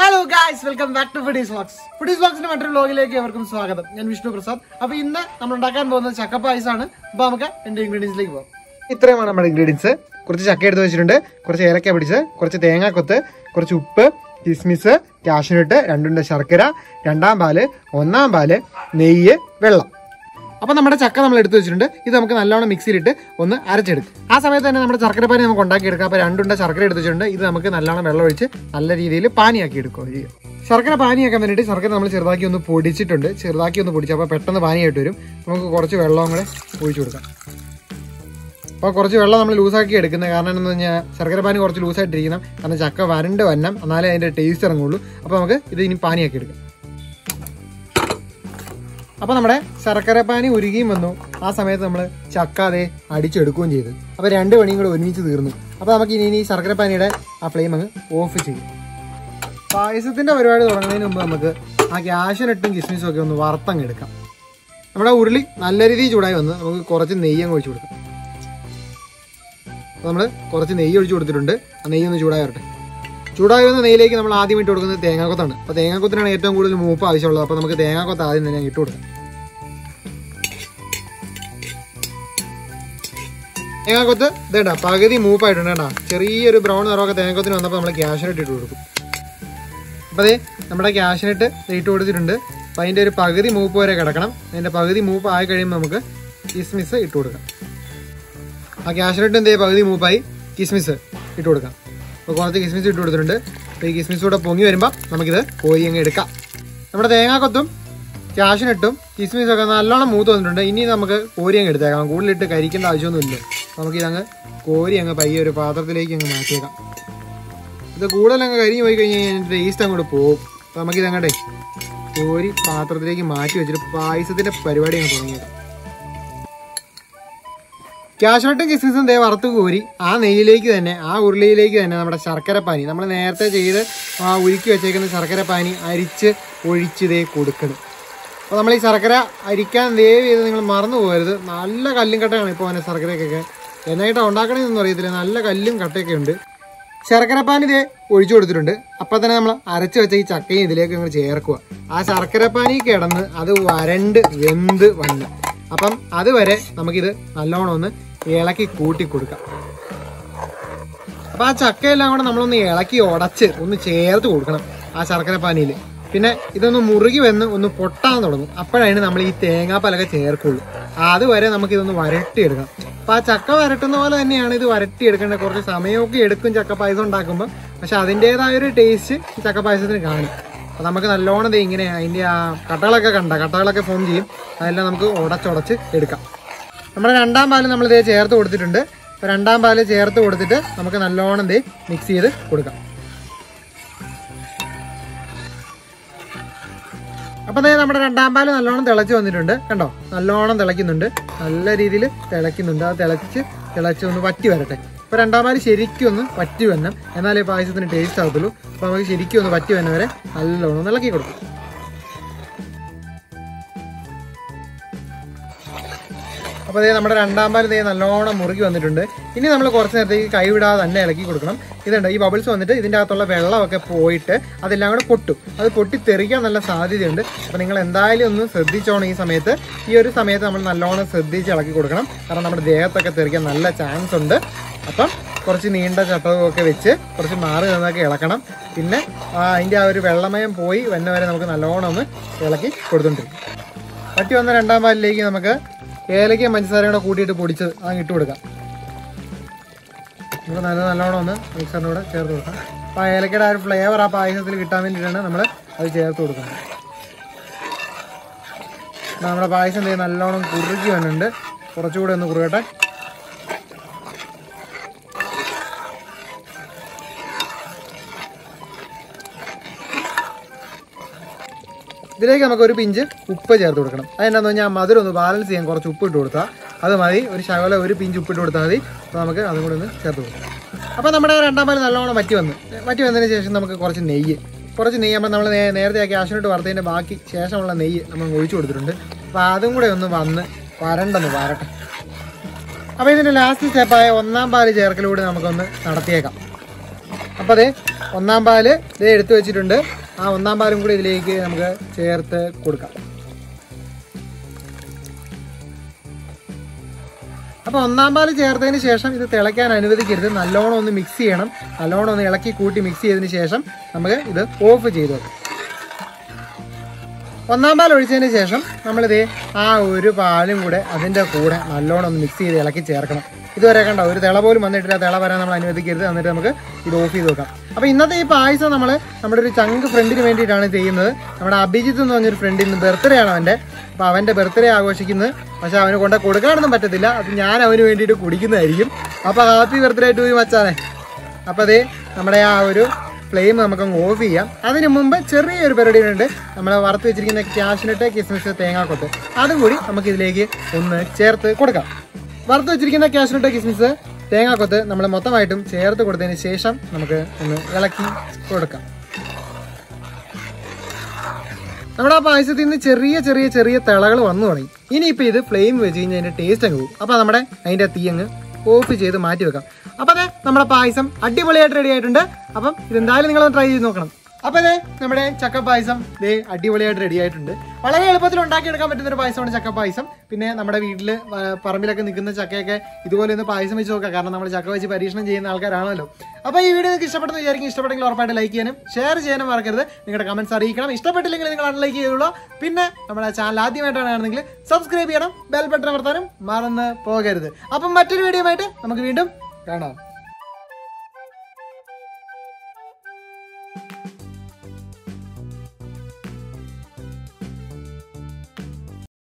hello guys welcome back to foodies vlogs foodies വ്ളോഗ്സിന്റെ മറ്റൊരു വ്ളോഗിലേക്ക് എവർക്കും സ്വാഗതം ഞാൻ വിഷ്ണു പ്രസാദ് അപ്പൊ ഇന്ന് നമ്മൾ ഉണ്ടാക്കാൻ പോകുന്നത് ചക്ക പായസമാണ് അപ്പൊ നമുക്ക് എന്റെ ഇൻഗ്രീഡിയൻസിലേക്ക് പോകാം ഇത്രയുമാണ് നമ്മുടെ ഇൻഗ്രീഡിയൻസ് കുറച്ച് ചക്ക എടുത്ത് വെച്ചിട്ടുണ്ട് കുറച്ച് ഏലക്ക പിടിച്ച് കുറച്ച് തേങ്ങാക്കൊത്ത് കുറച്ച് ഉപ്പ് കിസ്മിസ് കാഷ്നട്ട് രണ്ടുണ്ട ശർക്കര രണ്ടാം പാല് ഒന്നാം പാല് നെയ്യ് വെള്ളം അപ്പൊ നമ്മുടെ ചക്ക നമ്മൾ എടുത്തു വെച്ചിട്ടുണ്ട് ഇത് നമുക്ക് നല്ലോണം മിക്സിയിലിട്ട് ഒന്ന് അരച്ചെടുക്കും ആ സമയത്ത് തന്നെ നമ്മുടെ ശർക്കര പാനി നമുക്ക് ഉണ്ടാക്കിയെടുക്കാം അപ്പൊ രണ്ടുണ്ട ശർക്കര എടുത്ത് വെച്ചിട്ടുണ്ട് ഇത് നമുക്ക് നല്ലോണം വെള്ളം ഒഴിച്ച് നല്ല രീതിയിൽ പാനിയാക്കി എടുക്കുക ചെയ്യുക ശർക്കര പാനിയാക്കാൻ വേണ്ടിയിട്ട് ശർക്കര നമ്മൾ ചെറുതാക്കി ഒന്ന് പൊടിച്ചിട്ടുണ്ട് ചെറുതാക്കി ഒന്ന് പൊടിച്ചു അപ്പോൾ പെട്ടെന്ന് പാനിയായിട്ട് വരും നമുക്ക് കുറച്ച് വെള്ളവും കൂടെ ഒഴിച്ചു കൊടുക്കാം അപ്പോൾ കുറച്ച് വെള്ളം നമ്മൾ ലൂസാക്കി എടുക്കുന്നത് കാരണം എന്ന് പറഞ്ഞാൽ ശർക്കര പാനി കുറച്ച് ലൂസായിട്ടിരിക്കണം കാരണം ചക്ക വരണ്ട് വന്നം എന്നാലേ അതിൻ്റെ ടേസ്റ്റ് ഇറങ്ങുള്ളൂ അപ്പോൾ നമുക്ക് ഇത് ഇനി പാനിയാക്കി എടുക്കാം അപ്പൊ നമ്മുടെ ശർക്കര പാനി ഉരുകിയും വന്നു ആ സമയത്ത് നമ്മൾ ചക്ക അതേ അടിച്ചെടുക്കുകയും ചെയ്തു അപ്പൊ രണ്ട് പണിയും കൂടെ ഒരുമിച്ച് തീർന്നു അപ്പൊ നമുക്ക് ഇനി ഇനി ശർക്കര പാനിയുടെ ആ ഫ്ലെയിം അങ്ങ് ഓഫ് ചെയ്യും പായസത്തിന്റെ പരിപാടി തുടങ്ങുന്നതിന് മുമ്പ് നമുക്ക് ആ ക്യാഷനട്ടും കിസ്മിസും ഒക്കെ ഒന്ന് വറുത്തങ്ങ് എടുക്കാം നമ്മുടെ ഉരുളി നല്ല രീതിയിൽ ചൂടായി വന്ന് നമുക്ക് കുറച്ച് നെയ്യ് അങ്ങ് ഒഴിച്ചു കൊടുക്കാം അപ്പോൾ നമ്മൾ കുറച്ച് നെയ്യ് ഒഴിച്ചു കൊടുത്തിട്ടുണ്ട് ആ നെയ്യ് ഒന്ന് ചൂടായി വരട്ടെ ചൂടായി വന്ന നെയ്യിലേക്ക് നമ്മൾ ആദ്യം ഇട്ട് കൊടുക്കുന്നത് തേങ്ങാക്കൊത്താണ് അപ്പോൾ തേങ്ങാക്കൊത്തിനാണ് ഏറ്റവും കൂടുതൽ മൂപ്പ് ആവശ്യമുള്ളത് അപ്പോൾ നമുക്ക് തേങ്ങാക്കൊത്ത് ആദ്യം തന്നെ ഇട്ട് കൊടുക്കാം തേങ്ങാക്കൊത്ത് ഇതേണ്ട പകുതി മൂപ്പായിട്ടുണ്ട് കേട്ടോ ചെറിയൊരു ബ്രൗൺ നിറമൊക്കെ തേങ്ങാക്കൊത്തിന് വന്നപ്പോൾ നമ്മൾ ക്യാഷിനിട്ട് ഇട്ട് കൊടുക്കും അപ്പോൾ അതേ നമ്മുടെ ക്യാഷിനിട്ട് ഇട്ട് കൊടുത്തിട്ടുണ്ട് അപ്പോൾ അതിൻ്റെ ഒരു പകുതി മൂപ്പ് വരെ കിടക്കണം അതിൻ്റെ പകുതി മൂപ്പ് ആയി കഴിയുമ്പോൾ നമുക്ക് കിസ്മിസ് ഇട്ട് കൊടുക്കാം ആ ക്യാഷിനിട്ട് എന്തേ പകുതി മൂപ്പായി കിസ്മിസ് ഇട്ട് കൊടുക്കാം അപ്പോൾ കുറച്ച് കിസ്മിസ് ഇട്ട് കൊടുത്തിട്ടുണ്ട് അപ്പോൾ ഈ കിസ്മിസ് കൂടെ പൊങ്ങി വരുമ്പോൾ നമുക്കിത് കോരി അങ്ങ് എടുക്കാം നമ്മുടെ തേങ്ങാക്കൊത്തും ക്യാഷിനിട്ടും കിസ്മിസും ഒക്കെ നല്ലോണം മൂത്ത് വന്നിട്ടുണ്ട് ഇനി നമുക്ക് കോരി അങ്ങ് എടുത്തേക്കാം കൂടുതലിട്ട് കരിക്കേണ്ട ആവശ്യമൊന്നുമില്ല നമുക്കിതങ്ങ് കോരി അങ്ങ് പയ്യെ ഒരു പാത്രത്തിലേക്ക് അങ്ങ് മാറ്റിയേക്കാം ഇത് കൂടുതൽ അങ്ങ് കരിഞ്ഞു പോയി കഴിഞ്ഞ് കഴിഞ്ഞാൽ ടേസ്റ്റ് അങ്ങോട്ട് പോകും അപ്പോൾ നമുക്കിത് അങ്ങോട്ടേ കോരി പാത്രത്തിലേക്ക് മാറ്റി വെച്ചിട്ട് പായസത്തിൻ്റെ പരിപാടി അങ്ങ് തുടങ്ങിയേക്കാം ക്യാഷ്നട്ടും കിസ്മിസും ദേ വറുത്ത് കോരി ആ നെയ്യിലേക്ക് തന്നെ ആ ഉരുളിയിലേക്ക് തന്നെ നമ്മുടെ ശർക്കര പാനി നമ്മൾ നേരത്തെ ചെയ്ത് ആ ഉരുക്കി വെച്ചേക്കുന്ന ശർക്കര പാനി അരിച്ച് ഒഴിച്ച് ദേ കൊടുക്കണം അപ്പോൾ നമ്മൾ ഈ ശർക്കര അരിക്കാൻ ദയവ് ചെയ്ത് നിങ്ങൾ മറന്നു പോകരുത് നല്ല കല്ലും കട്ടയാണ് ഇപ്പോൾ അതിൻ്റെ ശർക്കരയ്ക്കൊക്കെ എന്നായിട്ടാണ് ഉണ്ടാക്കണമെന്നൊന്നും അറിയത്തില്ല നല്ല കല്ലും കട്ടയൊക്കെ ഉണ്ട് ശർക്കര പാനി ഇതേ ഒഴിച്ചു കൊടുത്തിട്ടുണ്ട് അപ്പം തന്നെ നമ്മൾ അരച്ച് വെച്ച ഈ ചക്കയും ഇതിലേക്ക് നിങ്ങൾ ചേർക്കുക ആ ശർക്കര പാനി കിടന്ന് അത് വരണ്ട് വെന്ത് വന്ന് അപ്പം അതുവരെ നമുക്കിത് നല്ലോണം ഒന്ന് ഇളക്കി കൂട്ടി കൊടുക്കാം അപ്പം ആ ചക്കയെല്ലാം കൂടെ നമ്മളൊന്ന് ഇളക്കി ഉടച്ച് ഒന്ന് ചേർത്ത് കൊടുക്കണം ആ ശർക്കര പാനിയിൽ പിന്നെ ഇതൊന്ന് മുറുകി വന്ന് ഒന്ന് പൊട്ടാൻ തുടങ്ങും അപ്പോഴാണ് നമ്മൾ ഈ തേങ്ങാപ്പാലൊക്കെ ചേർക്കുള്ളൂ അതുവരെ നമുക്കിതൊന്ന് വരട്ടിയെടുക്കാം അപ്പം ആ ചക്ക വരട്ടുന്ന പോലെ തന്നെയാണ് ഇത് വരട്ടിയെടുക്കേണ്ടത് കുറച്ച് സമയമൊക്കെ എടുക്കും ചക്ക പായസം ഉണ്ടാക്കുമ്പോൾ പക്ഷെ അതിൻ്റെതായ ഒരു ടേസ്റ്റ് ഈ ചക്ക പായസത്തിന് കാണും അപ്പോൾ നമുക്ക് നല്ലോണം ദേ ഇങ്ങനെ അതിൻ്റെ ആ കട്ടകളൊക്കെ കണ്ട കട്ടകളൊക്കെ ഫോം ചെയ്യും അതെല്ലാം നമുക്ക് ഉടച്ചുടച്ച് എടുക്കാം നമ്മുടെ രണ്ടാം പാല് നമ്മൾ ഇതേ ചേർത്ത് കൊടുത്തിട്ടുണ്ട് അപ്പോൾ രണ്ടാം പാല് ചേർത്ത് കൊടുത്തിട്ട് നമുക്ക് നല്ലോണം ദേ മിക്സ് ചെയ്ത് കൊടുക്കാം അപ്പം ദേ നമ്മുടെ രണ്ടാം പാല് നല്ലോണം തിളച്ച് വന്നിട്ടുണ്ട് കണ്ടോ നല്ലോണം തിളയ്ക്കുന്നുണ്ട് നല്ല രീതിയിൽ തിളയ്ക്കുന്നുണ്ട് അത് തിളച്ച് തിളച്ച് ഒന്ന് വറ്റി വരട്ടെ അപ്പോൾ രണ്ടാം പാല് ശരിക്കും ഒന്ന് വറ്റി വന്നം എന്നാലേ പായസത്തിന് ടേസ്റ്റ് ആകത്തുള്ളൂ അപ്പോൾ നമുക്ക് ശരിക്കും ഒന്ന് വറ്റി വന്ന വരെ നല്ലോണം ഒന്ന് ഇളക്കി കൊടുക്കും അപ്പോൾ അതേ നമ്മുടെ രണ്ടാം പാൽ ഇതേ നല്ലോണം മുറുകി വന്നിട്ടുണ്ട് ഇനി നമ്മൾ കുറച്ച് നേരത്തേക്ക് കൈവിടാതെ തന്നെ ഇളക്കി കൊടുക്കണം ഇതുണ്ട് ഈ ബബിൾസ് വന്നിട്ട് ഇതിൻ്റെ അകത്തുള്ള വെള്ളമൊക്കെ പോയിട്ട് അതെല്ലാം കൂടെ പൊട്ടും അത് പൊട്ടി തെറിക്കാൻ നല്ല സാധ്യതയുണ്ട് അപ്പോൾ നിങ്ങൾ എന്തായാലും ഒന്ന് ശ്രദ്ധിച്ചോണം ഈ സമയത്ത് ഈ ഒരു സമയത്ത് നമ്മൾ നല്ലോണം ശ്രദ്ധിച്ച് ഇളക്കി കൊടുക്കണം കാരണം നമ്മുടെ ദേഹത്തൊക്കെ തെറിക്കാൻ നല്ല ചാൻസ് ഉണ്ട് അപ്പം കുറച്ച് നീണ്ട ചട്ടകമൊക്കെ വെച്ച് കുറച്ച് മാറി നിന്നൊക്കെ ഇളക്കണം പിന്നെ ആ, അതിൻ്റെ ആ ഒരു വെള്ളമയം പോയി വന്ന വരെ നമുക്ക് നല്ലോണം ഒന്ന് ഇളക്കി കൊടുത്തോണ്ടിരിക്കും പറ്റി വന്ന രണ്ടാം പാലിലേക്ക് നമുക്ക് ഏലക്കയും പഞ്ചസാരയും കൂടെ കൂട്ടിയിട്ട് പൊടിച്ച് അങ്ങ് ഇട്ട് കൊടുക്കാം നമുക്ക് നല്ല നല്ലോണം ഒന്ന് മിക്സറിൻ്റെ കൂടെ ചേർത്ത് കൊടുക്കാം അപ്പോൾ ആ ഏലക്കയുടെ ആ ഒരു ഫ്ലേവർ ആ പായസത്തിൽ കിട്ടാൻ വേണ്ടിയിട്ടാണ് നമ്മൾ അത് ചേർത്ത് കൊടുക്കുന്നത് അപ്പോൾ നമ്മുടെ പായസം എന്ത് ചെയ്യും നല്ലോണം കുറുക്കി വന്നിട്ടുണ്ട് കുറച്ചുകൂടെ ഒന്ന് കുറുകട്ടെ ഇതിലേക്ക് നമുക്ക് ഒരു പിഞ്ച് ഉപ്പ് ചേർത്ത് കൊടുക്കണം അതെന്താണെന്ന് പറഞ്ഞാൽ മധുരം ഒന്ന് ബാലൻസ് ചെയ്യാൻ കുറച്ച് ഉപ്പ് ഇട്ട് കൊടുത്താൽ അത് മതി ഒരു ശകലം ഒരു പിഞ്ച് ഉപ്പ് ഇട്ട് കൊടുത്താൽ മതി അപ്പോൾ നമുക്ക് അതും കൂടി ഒന്ന് ചേർത്ത് കൊടുക്കാം അപ്പോൾ നമ്മുടെ രണ്ടാം പാല് നല്ലോണം വറ്റി വന്ന് വറ്റി വന്നതിന് ശേഷം നമുക്ക് കുറച്ച് നെയ്യ് കുറച്ച് നെയ്യ് അപ്പോൾ നമ്മൾ നേ- നേരത്തെ ആക്കി ആശനിട്ട് വറുത്തതിൻ്റെ ബാക്കി ശേഷമുള്ള നെയ്യ് നമ്മൾ ഒഴിച്ചു കൊടുത്തിട്ടുണ്ട് അപ്പോൾ അതും കൂടെ ഒന്ന് വന്ന് വരണ്ടെന്ന് വരട്ടെ അപ്പോൾ ഇതിൻ്റെ ലാസ്റ്റ് സ്റ്റെപ്പായ ഒന്നാം പാല് ചേർക്കലൂടെ നമുക്കൊന്ന് നടത്തിയേക്കാം അപ്പോൾ അതെ ഒന്നാം പാല് ഇത് എടുത്തു വെച്ചിട്ടുണ്ട് ആ ഒന്നാം പാലും കൂടി ഇതിലേക്ക് നമുക്ക് ചേർത്ത് കൊടുക്കാം അപ്പോൾ ഒന്നാം പാല് ചേർത്തതിന് ശേഷം ഇത് തിളയ്ക്കാൻ അനുവദിക്കരുത് നല്ലോണം ഒന്ന് മിക്സ് ചെയ്യണം നല്ലോണം ഒന്ന് ഇളക്കി കൂട്ടി മിക്സ് ചെയ്തതിന് ശേഷം നമുക്ക് ഇത് ഓഫ് ചെയ്ത് വെക്കാം ഒന്നാം പാൽ ഒഴിച്ചതിന് ശേഷം നമ്മളിത് ആ ഒരു പാലും കൂടെ അതിൻ്റെ കൂടെ നല്ലോണം ഒന്ന് മിക്സ് ചെയ്ത് ഇളക്കി ചേർക്കണം ഇതുവരെ കണ്ട ഒരു തിള പോലും വന്നിട്ടില്ല തിള വരാൻ നമ്മൾ അനുവദിക്കരുത് എന്നിട്ട് നമുക്ക് ഇത് ഓഫ് ചെയ്ത് വെക്കാം അപ്പോൾ ഇന്നത്തെ ഈ പായസം നമ്മൾ നമ്മുടെ ഒരു ചങ്ക് ഫ്രണ്ടിന് വേണ്ടിയിട്ടാണ് ചെയ്യുന്നത് നമ്മുടെ അഭിജിത്ത് എന്ന് പറഞ്ഞൊരു ഫ്രണ്ടിന് ബർത്ത്ഡേ ആണ് അവൻ്റെ അപ്പോൾ അവൻ്റെ ബർത്ത്ഡേ ആഘോഷിക്കുന്നത് പക്ഷേ അവന് കൊണ്ട് കൊടുക്കാനൊന്നും പറ്റത്തില്ല അത് ഞാൻ അവന് വേണ്ടിയിട്ട് കുടിക്കുന്നതായിരിക്കും അപ്പോൾ ഹാപ്പി ബർത്ത്ഡേ ടു യു മച്ചാനെ അപ്പോൾ അതേ നമ്മുടെ ആ ഒരു ഫ്ലെയിം നമുക്കങ്ങ് ഓഫ് ചെയ്യാം അതിന് മുമ്പ് ചെറിയൊരു പരിപാടിയുണ്ട് നമ്മൾ വറുത്ത് വെച്ചിരിക്കുന്ന ക്യാഷിനിട്ട് കിസ്മിസ് തേങ്ങാക്കൊത്ത് അതും കൂടി നമുക്ക് ഇതിലേക്ക് ഒന്ന് ചേർത്ത് കൊടുക്കാം വറുത്ത് വെച്ചിരിക്കുന്ന ക്യാഷിനിട്ട് കിസ്മിസ് തേങ്ങാക്കൊത്ത് നമ്മൾ മൊത്തമായിട്ടും ചേർത്ത് കൊടുത്തതിന് ശേഷം നമുക്ക് ഒന്ന് ഇളക്കി കൊടുക്കാം നമ്മുടെ ആ പായസത്തിൽ നിന്ന് ചെറിയ ചെറിയ ചെറിയ തിളകൾ വന്നു തുടങ്ങി ഇനിയിപ്പോൾ ഇത് ഫ്ലെയിം വെച്ച് കഴിഞ്ഞാൽ അതിൻ്റെ ടേസ്റ്റ് അങ്ങ് പോകും അപ്പോൾ നമ്മുടെ അതിൻ്റെ തീ അങ്ങ് ഓഫ് ചെയ്ത് മാറ്റി വെക്കാം അപ്പോൾ അതെ നമ്മുടെ പായസം അടിപൊളിയായിട്ട് റെഡി ആയിട്ടുണ്ട് അപ്പം ഇതെന്തായാലും നിങ്ങളൊന്ന് ട്രൈ ചെയ്ത് നോക്കണം അപ്പോൾ അതെ നമ്മുടെ ചക്ക പായസം ദേ അടിപൊളിയായിട്ട് റെഡി ആയിട്ടുണ്ട് വളരെ എളുപ്പത്തിൽ ഉണ്ടാക്കിയെടുക്കാൻ പറ്റുന്ന ഒരു പായസമാണ് ചക്ക പായസം പിന്നെ നമ്മുടെ വീട്ടിൽ പറമ്പിലൊക്കെ നിൽക്കുന്ന ചക്കയൊക്കെ ഇതുപോലെ ഒന്ന് പായസം വെച്ച് നോക്കാം കാരണം നമ്മൾ ചക്ക വെച്ച് പരീക്ഷണം ചെയ്യുന്ന ആൾക്കാരാണല്ലോ അപ്പോൾ ഈ വീഡിയോ നിങ്ങൾക്ക് ഇഷ്ടപ്പെടുന്ന വിചാരിക്കും ഇഷ്ടപ്പെട്ടെങ്കിൽ ഉറപ്പായിട്ട് ലൈക്ക് ചെയ്യാനും ഷെയർ ചെയ്യാനും മറക്കരുത് നിങ്ങളുടെ കമന്റ്സ് അറിയിക്കണം ഇഷ്ടപ്പെട്ടില്ലെങ്കിൽ നിങ്ങൾ അൺലൈക്ക് ചെയ്തോളൂ പിന്നെ നമ്മുടെ ചാനൽ ആദ്യമായിട്ടാണ് കാണുന്നെങ്കിൽ സബ്സ്ക്രൈബ് ചെയ്യണം ബെൽ ബട്ടൺ അമർത്താനും മറന്ന് പോകരുത് അപ്പം മറ്റൊരു വീഡിയോ ആയിട്ട് നമുക്ക് വീണ്ടും കാണാം